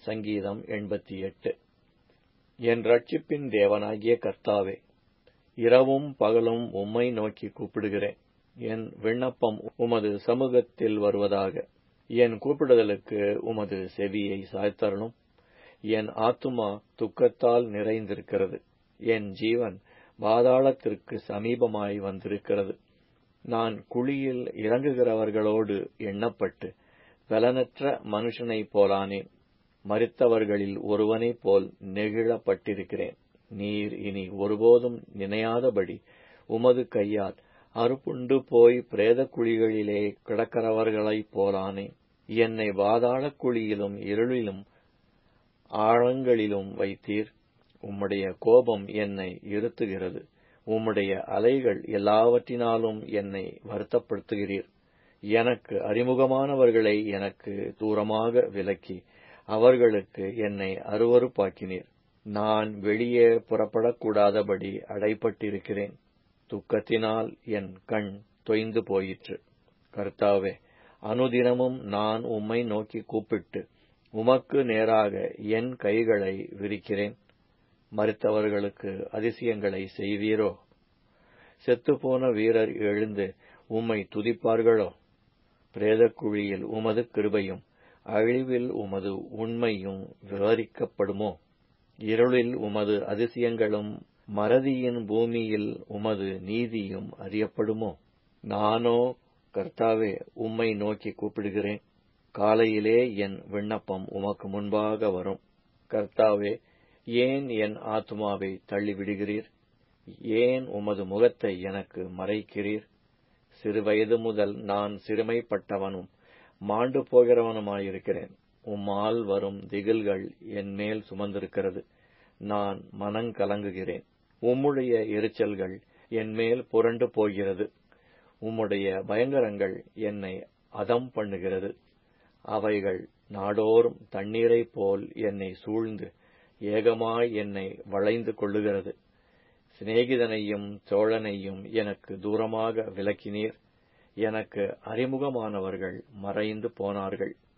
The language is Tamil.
சங்கீதம் எண்பத்தி எட்டு என் ரட்சிப்பின் தேவனாகிய கர்த்தாவே இரவும் பகலும் உம்மை நோக்கி கூப்பிடுகிறேன் என் விண்ணப்பம் உமது சமூகத்தில் வருவதாக என் கூப்பிடுதலுக்கு உமது செவியை சாய்த்தரணும் என் ஆத்துமா துக்கத்தால் நிறைந்திருக்கிறது என் ஜீவன் பாதாளத்திற்கு சமீபமாய் வந்திருக்கிறது நான் குழியில் இறங்குகிறவர்களோடு எண்ணப்பட்டு பலனற்ற மனுஷனைப் போலானேன் மறித்தவர்களில் ஒருவனைப் போல் நெகிழப்பட்டிருக்கிறேன் நீர் இனி ஒருபோதும் நினையாதபடி உமது கையால் அறுப்புண்டு போய் பிரேத குழிகளிலே கிடக்கிறவர்களைப் போலானேன் என்னை பாதாள குழியிலும் இருளிலும் ஆழங்களிலும் வைத்தீர் உம்முடைய கோபம் என்னை இருத்துகிறது உம்முடைய அலைகள் எல்லாவற்றினாலும் என்னை வருத்தப்படுத்துகிறீர் எனக்கு அறிமுகமானவர்களை எனக்கு தூரமாக விலக்கி அவர்களுக்கு என்னை அருவறுப்பாக்கினீர் நான் வெளியே புறப்படக்கூடாதபடி அடைப்பட்டிருக்கிறேன் துக்கத்தினால் என் கண் தொய்ந்து போயிற்று கர்த்தாவே அனுதினமும் நான் உம்மை நோக்கி கூப்பிட்டு உமக்கு நேராக என் கைகளை விரிக்கிறேன் மறித்தவர்களுக்கு அதிசயங்களை செய்வீரோ செத்துப்போன வீரர் எழுந்து உம்மை துதிப்பார்களோ பிரேதக்குழியில் உமது கிருபையும் அழிவில் உமது உண்மையும் விவரிக்கப்படுமோ இருளில் உமது அதிசயங்களும் மறதியின் பூமியில் உமது நீதியும் அறியப்படுமோ நானோ கர்த்தாவே உம்மை நோக்கி கூப்பிடுகிறேன் காலையிலே என் விண்ணப்பம் உமக்கு முன்பாக வரும் கர்த்தாவே ஏன் என் ஆத்மாவை தள்ளிவிடுகிறீர் ஏன் உமது முகத்தை எனக்கு மறைக்கிறீர் சிறுவயது முதல் நான் சிறுமைப்பட்டவனும் மாண்டு போகிறவனுமாயிருக்கிறேன் உம்மால் வரும் திகில்கள் என் மேல் சுமந்திருக்கிறது நான் மனங்கலங்குகிறேன் உம்முடைய எரிச்சல்கள் என் மேல் புரண்டு போகிறது உம்முடைய பயங்கரங்கள் என்னை அதம் பண்ணுகிறது அவைகள் நாடோறும் தண்ணீரைப் போல் என்னை சூழ்ந்து ஏகமாய் என்னை வளைந்து கொள்ளுகிறது சிநேகிதனையும் சோழனையும் எனக்கு தூரமாக விலக்கினீர் எனக்கு அறிமுகமானவர்கள் மறைந்து போனார்கள்